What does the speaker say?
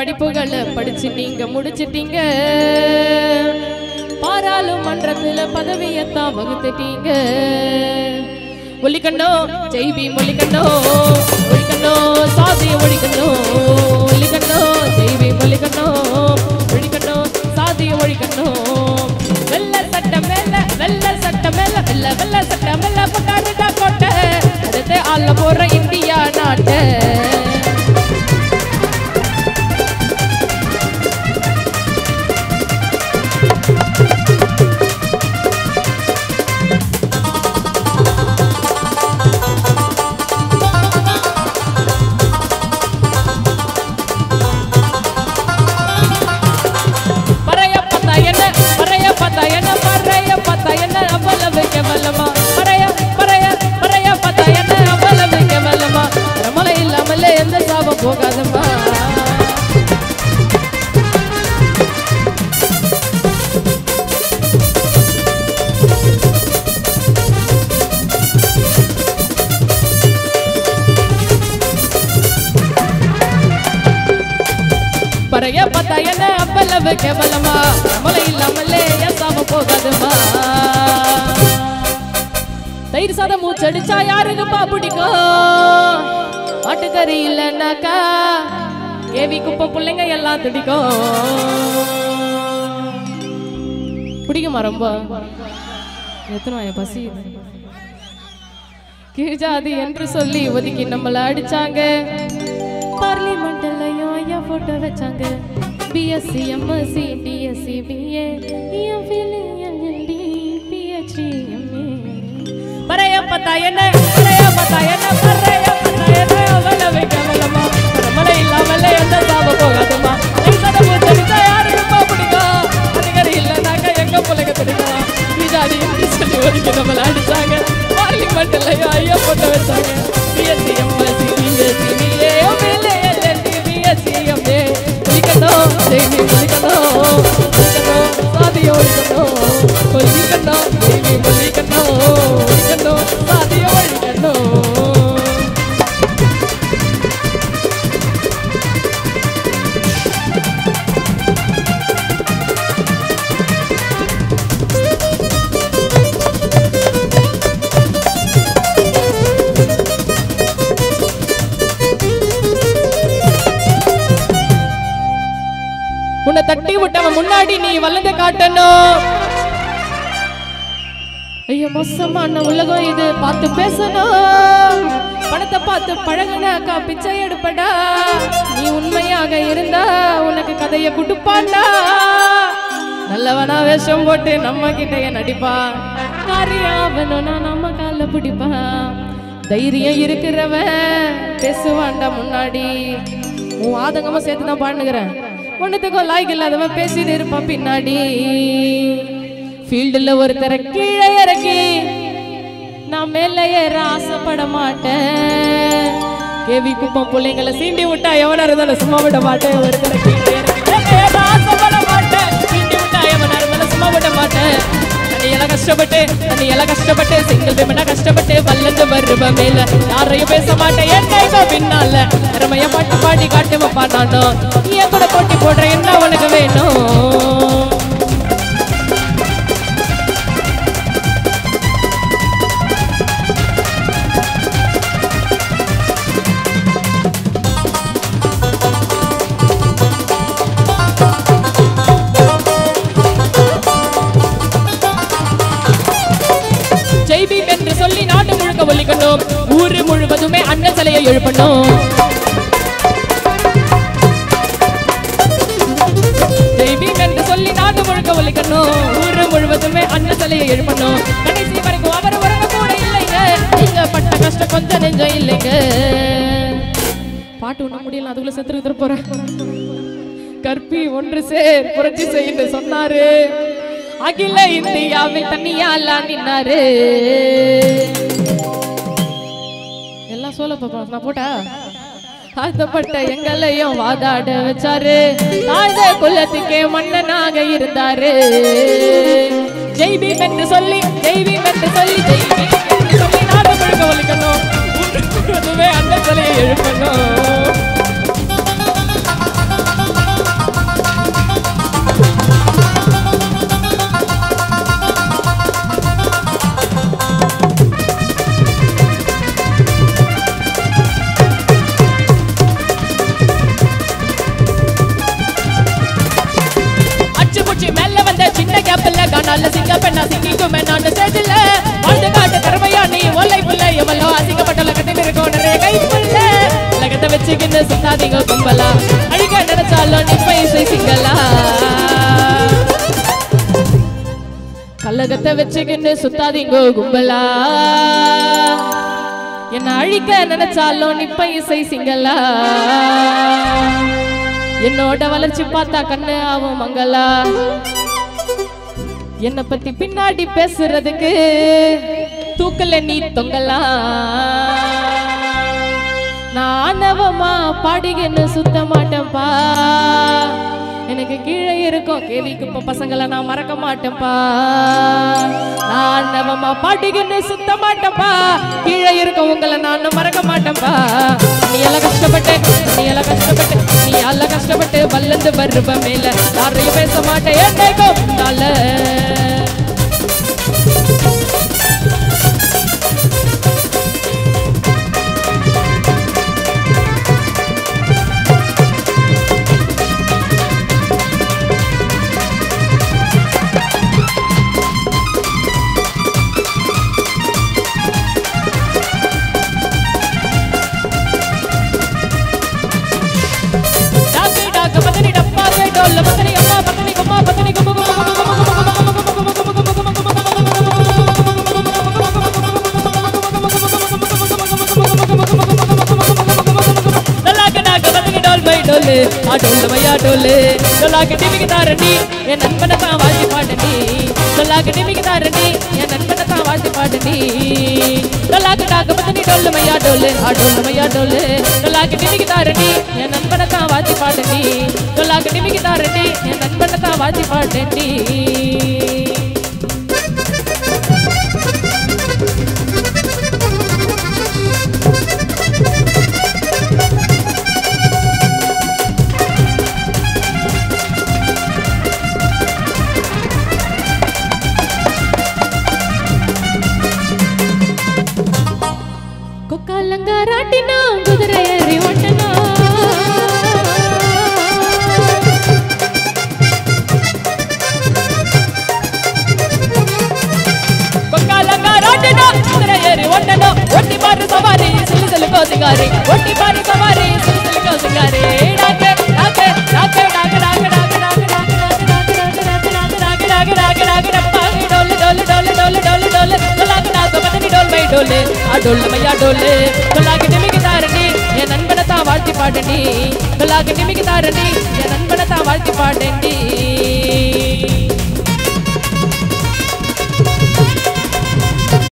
படிப்புகளை படிச்சு நீங்க முடிச்சிட்டீங்க பாராளுமன்றத்துல பதவியத்தான் வகுத்துட்டீங்க ஒலிக்கணும் ஜெய்பி ஒலிக்கணும் ஒலிக்கணும் சாதிய ஒழிக்கணும் ஒலிக்கணும் ஜெய்பி ஒலிக்கணும் ஒழிக்கணும் சாதிய ஒழிக்கணும் வெள்ள சட்ட மேல வெள்ள சட்ட மேல வெள்ள வெள்ள சட்ட மேல பட்டாருக்கா கோட்டை அடுத்து ஆள போற இந்தியா நாட்டை பறைய பார்த்தா என்ன பறைய பார்த்தா என்ன பறைய பார்த்தா என்ன அவ்வளவு கேவலமா பறைய பறைய பறைய பார்த்தா என்ன அவ்வளவு கேவலமா ரமலை இல்லாமலே எந்த சாபம் போகாதம்மா பறைய பார்த்தா என்ன அவ்வளவு கேவலமா ரமலை இல்லாமலே என் சாபம் போகாதம்மா தயிர் சாதம் மூச்சடிச்சா யாருக்குப்பா பிடிக்கும் ஆட்டுக்கறி இல்லைன்னாக்கா ஏவி குப்பம் பிள்ளைங்க எல்லாம் துடிக்கும் பிடிக்குமா ரொம்ப எத்தனை வாய பசி கீழ்ஜாதி என்று சொல்லி ஒதுக்கி நம்மள அடிச்சாங்க பார்லிமெண்ட்லயும் ஐயா போட்டோ வச்சாங்க BSc MSc DSc BA MPhil LLD PhD MA பறைய பார்த்தா என்ன பறைய பார்த்தா என்ன பறைய பார்த்தா என்ன அவ்வளவு கேவலமா நம்மளே இல்லாமலே எந்த சாப போகாதுமா எங்கட மூச்சடிச்சா யாருக்குமா பிடிக்கும் அதிகாரி இல்லைனாக்கா எங்க பிள்ளைங்க துடிக்கலாம் இதாடி என்று சொல்லி ஒதுக்கி நம்மள அடிச்சாங்க பார்லிமெண்ட்லயும் ஐயா போட்டோ வச்சாங்க BSc MSc BSc BA MLA LLD BSc MA ஒழிக்கணும் செய்தி ஒழிக்கணும் ஒழிக்கணும் சாதியை ஒழிக்கணும் ஒழிக்கணும் செய்தி ஒழிக்கணும் ஒழிக்கணும் சாதியை ஒழிக்கணும் உன்னை தட்டி விட்டவன் முன்னாடி நீ வளர்ந்து காட்டணும் ஐயோ மோசமான உலகம் இது பார்த்து பேசணும் பணத்தை பார்த்து பழகுனாக்கா பிச்சை எடுப்படா நீ உண்மையாக இருந்தா உனக்கு கதைய குடுப்பாண்டா நல்லவனா வேஷம் போட்டு நம்ம கிட்டயே நடிப்பான் காரியாவனா நம்ம கால பிடிப்பான் தைரியம் இருக்கிறவன் பேசுவான்டா முன்னாடி உன் ஆதங்கமா சேர்த்து தான் பாடுனுக்கிறேன் ஒன்னுத்துக்கும் லாய்க்கு இல்லாதவன் பேசிட்டு இருப்பான் பின்னாடி ஃபீல்டுல ஒருத்தரை கீழே இறக்கி நான் மேல ஏற ஆசைப்பட மாட்டேன் கேவி குப்பம் பிள்ளைங்களை சீண்டி விட்டா எவனா இருந்தாலும் சும்மா விட மாட்டேன் ஒருத்தரை கீழே இறக்கி மேல ஏற ஆசைப்பட மாட்டேன் சீண்டி விட்டா எவனா இருந்தாலும் சும்மா விட மாட்டேன் தனியெல்லாம் கஷ்டப்பட்டு தனியெல்லாம் கஷ்டப்பட்டு சிங்கிள் பேமெண்டா கஷ்டப்பட்டு வல்லந்து வருவ மேல யாரையும் பேச மாட்டேன் என்னைக்கோ பின்னால திறமைய பாட்டு பாடி காட்டு வைப்பா நானும் நீ என் கூட போட்டி போடுற என்ன உனக்கு வேணும் ஜெய்பீம் என்று சொல்லி நாடு முழுக்க ஒலிக்கணும் ஊரு முழுவதுமே அண்ணன் சிலையை எழுப்பணும் ஜெய்பீம் என்று சொல்லி நாடு முழுக்க ஒலிக்கணும் ஊரு முழுவதுமே அண்ணன் சிலையை எழுப்பணும் கடைசி வரைக்கும் அவர் உறங்க கூட இல்லைங்க நீங்க பட்ட கஷ்டம் கொஞ்சம் நெஞ்சம் இல்லைங்க பாட்டு ஒண்ணு முடியல அதுக்குள்ள செத்துட்டு போறேன் கற்பி ஒன்று சேர் புரட்சி செய்து சொன்னாரு அகில இந்தியாவில் தனியாலா நின்னாரு எல்லாம் சொல்ல பாப்பா நான் போட்டா தாழ்த்தப்பட்ட எங்களையும் வாதாட வச்சாரு தாழ்ந்த குலத்துக்கே மன்னனாக இருந்தாரு ஜெய்பீம் என்று சொல்லி ஜெய்பீம் என்று சொல்லி ஜெய்பீம் என்று சொல்லி நாடு முழுக்க ஒலிக்கணும் ஊரு முழுவதுமே அந்த சிலையை எழுப்பணும் சுத்தாதீங்க கும்பலா அழிக்க நினைச்சாலும் நிப்ப இசை சிங்களா கல்லகத்தை வச்சுக்கின்னு சுத்தாதீங்க கும்பலா என்ன அழிக்க நினைச்சாலும் நிப்ப இசை சிங்களா என்னோட வளர்ச்சி பார்த்தா கண்ணு ஆகும் மங்களா என்னை பத்தி பின்னாடி பேசுறதுக்கு தூக்கல நீ தொங்கலாம் நான் ஆணவமா பாடிகன்னு சுத்த மாட்டேன்ப்பா எனக்கு கீழே இருக்கும் கேலிக்கு இப்ப பசங்களை நான் மறக்க மாட்டேன்ப்பா நான் ஆணவமா பாடிகன்னு சுத்த மாட்டேன்ப்பா கீழே இருக்கும் உங்களை நான் மறக்க மாட்டேன்ப்பா நீ எல்லாம் கஷ்டப்பட்டு நீ எல்லாம் கஷ்டப்பட்டு நீ எல்லாம் கஷ்டப்பட்டு வல்லந்து வருவ மேல யாரையும் பேச மாட்டேன் என்னைக்கோ உன்னால டாக்கு டாக்கு பத்தனி டப்பா தே டோல்ல பத்தனி அம்மா பத்தனி கும்மா பத்தனி கும்மு கும்மு கும்மு கும்மு கும்மு கும்மு கும்மு கும்மு டலாக்கு டாக்கு பத்தனி டோல் பை டோலு ஆ டோல்ல பையா டோலு டலாக்கு டிமிக்கு தாரண்டி என் நண்பனை தான் வாழ்த்தி பாடுனி டலாக்கு டிமிக்கு தாரண்டி என் நண்பனை தான் வாழ்த்தி பாடுனி டலாக்கு டாக்கு பத்தனி டோல்ல மையா டோலு ஆ டோல்ல மையா டோலு டலாக்கு டிமிக்கு தாரண்டி என் நண்பனை தான் வாழ்த்தி பாடுனி டலாக்கு டிமிக்கு தாரண்டி என் நண்பனை தான் வாழ்த்தி பாடுனி கொக்காலங்காராட்டினா குதிரை ஏறி ஓட்டனா கொக்காலங்காராட்டினா குதிரை ஏறி ஓட்டனா ஒட்டி பாரு சவாரி சிலு சிலு கோசிங்காரி ஒட்டி பாரு சவாரி சிலு சிலு கோசிங்காரி டாக்கு டாக்கு டாக்கு டாக்கு டாக்கு டாக்கு டாக்கு டாக்கு டாக்கு டாக்கு டாக்கு டாக்கு டாக்கு டாக்கு டாக்கு டப்பாங்கி டோலு டோலு டோலு டோலு டோலு டோலு டோலாக்கு டாக்கு பத்தனி டோல் பை டோலு ஆ டோல்ல மையா டோலு டோலாக்கு நிமிக்கு தாரணி என் நண்பனை தான் வாழ்த்தி பாடுனி டோலாக்கு நிமிக்கு தாரணி என் நண்பனை தான் வாழ்த்தி பாடுனி